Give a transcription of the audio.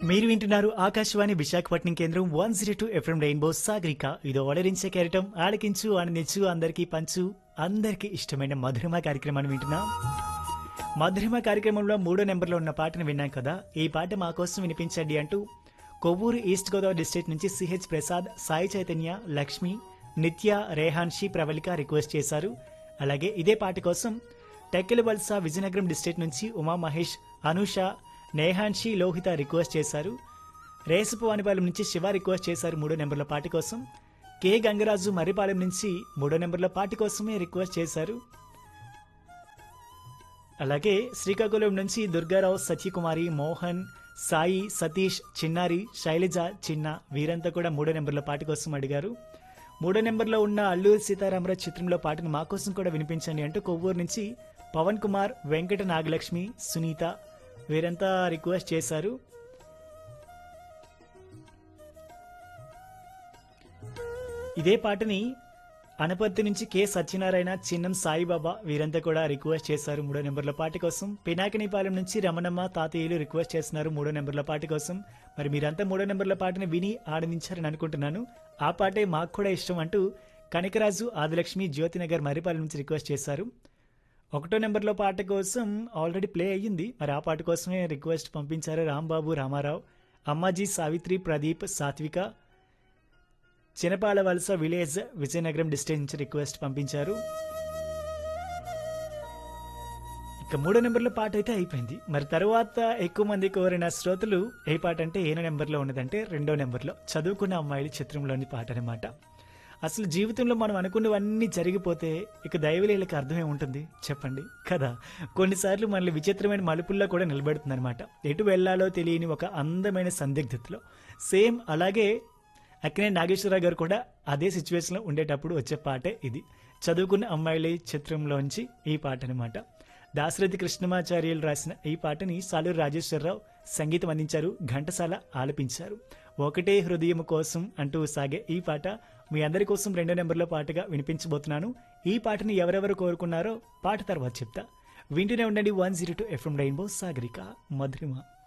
మీరు వింటున్నారు ఆకాశవాణి విశాఖపట్నం కేంద్రం one zero two FM rainbow Sagarika ఇది ఓడరించే కెరటం ఆలకించు ఆనందించు అందరికీ పంచు అందరికీ ఇష్టమైన మధురిమ కార్యక్రమాన్ని వింటున్నాం మధురిమ కార్యక్రమంలో మూడో నెంబర్లో ఉన్న పాటను విన్నాం కదా ఈ పాట మా కోసం వినిపించండి అంటూ కొవ్వూరు ఈస్ట్ గోదావరి డిస్ట్రిక్ట్ నుంచి సిహెచ్ ప్రసాద్ సాయి చైతన్య లక్ష్మి నిత్య రేహాన్షి ప్రవళిక రిక్వెస్ట్ చేశారు అలాగే ఇదే పాట కోసం టెక్కెల వలస విజయనగరం డిస్ట్రిక్ట్ నుంచి ఉమా మహేష్ అనూష నేహాన్షి లోహిత రిక్వెస్ట్ చేశారు రేసుపు వానిపాలెం నుంచి శివ రిక్వెస్ట్ చేశారు మూడో నెంబర్ల పాట కోసం కె గంగరాజు మర్రిపాలెం నుంచి మూడో నెంబర్ల పాట కోసమే రిక్వెస్ట్ చేశారు అలాగే శ్రీకాకుళం నుంచి దుర్గారావు సత్యకుమారి మోహన్ సాయి సతీష్ చిన్నారి శైలజ చిన్న వీరంతా కూడా మూడో నెంబర్లో పాట కోసం అడిగారు మూడో నెంబర్లో ఉన్న అల్లూరి సీతారామరాజు చిత్రంలో పాటను మా కోసం కూడా వినిపించండి అంటూ కొవ్వూరు నుంచి పవన్ కుమార్ వెంకట నాగలక్ష్మి సునీత వీరంతా రిక్వెస్ట్ చేశారు ఇదే పాటని అనపర్తి నుంచి కె సత్యనారాయణ చిన్నం సాయిబాబా వీరంతా కూడా రిక్వెస్ట్ చేశారు మూడో నెంబర్ల పాట కోసం పినాకినిపాలెం నుంచి రమణమ్మ తాతయ్యలు రిక్వెస్ట్ చేస్తున్నారు మూడో నెంబర్ల పాట కోసం మరి మీరంతా మూడో నెంబర్ల పాటని విని ఆనందించారని అనుకుంటున్నాను ఆ పాటే మాకు కూడా ఇష్టం అంటూ కనకరాజు ఆదిలక్ష్మి జ్యోతినగర్ మరిపాలెం నుంచి రిక్వెస్ట్ చేశారు ఒకటో నెంబర్లో పాట కోసం ఆల్రెడీ ప్లే అయ్యింది మరి ఆ పాట కోసమే రిక్వెస్ట్ పంపించారు రాంబాబు రామారావు అమ్మాజీ సావిత్రి ప్రదీప్ సాత్విక చినపాల వలస విలేజ్ విజయనగరం డిస్ట్రిక్ట్ నుంచి రిక్వెస్ట్ పంపించారు ఇక మూడో నెంబర్లో పాట అయితే అయిపోయింది మరి తర్వాత ఎక్కువ మంది కోరిన శ్రోతలు ఏ పాట అంటే ఏనో నెంబర్లో ఉన్నదంటే రెండో నెంబర్లో చదువుకున్న అమ్మాయిల చిత్రంలోని పాట అనమాట అసలు జీవితంలో మనం అనుకున్నవన్నీ జరిగిపోతే ఇక దైవలీలకు అర్థమే ఉంటుంది చెప్పండి కదా కొన్నిసార్లు మనల్ని విచిత్రమైన మలుపుల్లో కూడా నిలబెడుతుంది ఎటు వెళ్ళాలో తెలియని ఒక అందమైన సందిగ్ధతలో సేమ్ అలాగే అక్కినే నాగేశ్వరరావు గారు కూడా అదే సిచ్యువేషన్లో ఉండేటప్పుడు వచ్చే పాటే ఇది చదువుకున్న అమ్మాయిలే చిత్రంలోంచి ఈ పాట అనమాట దాశరథి కృష్ణమాచార్యులు రాసిన ఈ పాటని సాలూరు రాజేశ్వరరావు సంగీతం అందించారు ఘంటసాల ఆలపించారు ఒకటే హృదయం కోసం అంటూ సాగే ఈ పాట మీ అందరి కోసం రెండో నెంబర్లో పాటగా వినిపించబోతున్నాను ఈ పాటని ఎవరెవరు కోరుకున్నారో పాట తర్వాత చెప్తా వింటూనే ఉండండి one zero two FM rainbow Sagarika మధురిమ